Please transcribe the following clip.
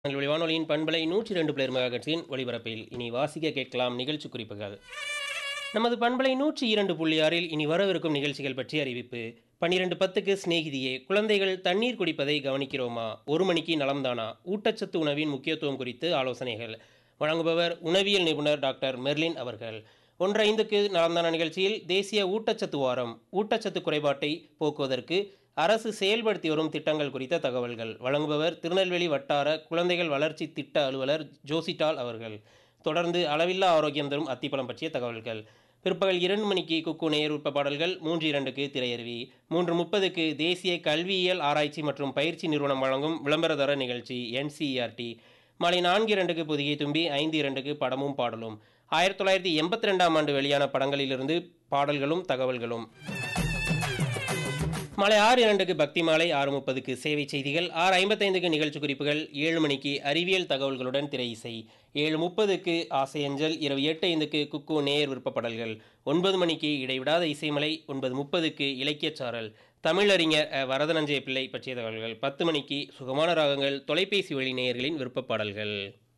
உங்கள் வானொலியின் பண்பலை நூற்றி ரெண்டு பிளேர் மெகாகட்ஸின் ஒளிபரப்பில் இனி வாசிக்க கேட்கலாம் நிகழ்ச்சி குறிப்புகள் நமது பண்பலை நூற்றி இரண்டு புள்ளி ஆறில் இனி வரவிருக்கும் நிகழ்ச்சிகள் பற்றி அறிவிப்பு பன்னிரெண்டு பத்துக்கு சிநேகிதியே குழந்தைகள் தண்ணீர் குடிப்பதை கவனிக்கிறோமா ஒரு மணிக்கு நலம்தானா ஊட்டச்சத்து உணவின் முக்கியத்துவம் குறித்து ஆலோசனைகள் வழங்குபவர் உணவியல் நிபுணர் டாக்டர் மெர்லின் அவர்கள் ஒன்று ஐந்துக்கு நலம்தானா நிகழ்ச்சியில் தேசிய ஊட்டச்சத்து வாரம் ஊட்டச்சத்து குறைபாட்டை போக்குவதற்கு அரசு செயல்படுத்தி வரும் திட்டங்கள் குறித்த தகவல்கள் வழங்குபவர் திருநெல்வேலி வட்டார குழந்தைகள் வளர்ச்சி திட்ட அலுவலர் ஜோசிட்டால் அவர்கள் தொடர்ந்து அளவில்லா ஆரோக்கியம் தரும் அத்திப்பழம் பற்றிய தகவல்கள் பிற்பகல் இரண்டு மணிக்கு குக்கு நேர் உட்ப பாடல்கள் மூன்று இரண்டுக்கு திரையருவி மூன்று முப்பதுக்கு தேசிய கல்வியியல் ஆராய்ச்சி மற்றும் பயிற்சி நிறுவனம் வழங்கும் விளம்பரதர நிகழ்ச்சி என்சிஇஆர்டி மாலை நான்கு இரண்டுக்கு புதிய தும்பி ஐந்து இரண்டுக்கு படமும் பாடலும் ஆயிரத்தி தொள்ளாயிரத்தி எண்பத்தி ரெண்டாம் ஆண்டு வெளியான படங்களிலிருந்து பாடல்களும் தகவல்களும் மாலை ஆறு இரண்டுக்கு பக்தி மாலை ஆறு முப்பதுக்கு சேவை செய்திகள் ஆறு ஐம்பத்தைந்துக்கு நிகழ்ச்சி குறிப்புகள் ஏழு மணிக்கு அறிவியல் தகவல்களுடன் திரை இசை ஏழு முப்பதுக்கு ஆசையஞ்சல் இரவு எட்டு ஐந்துக்கு குக்கு நேர் விருப்பப்படல்கள் ஒன்பது மணிக்கு இடைவிடாத இசைமலை ஒன்பது முப்பதுக்கு இலக்கியச்சாரல் தமிழறிஞர் அ. வரதனஞ்சய பிள்ளை பற்றிய தகவல்கள் பத்து மணிக்கு சுகமான ராகங்கள் தொலைபேசி வழி நேயர்களின் விருப்பப் பாடல்கள்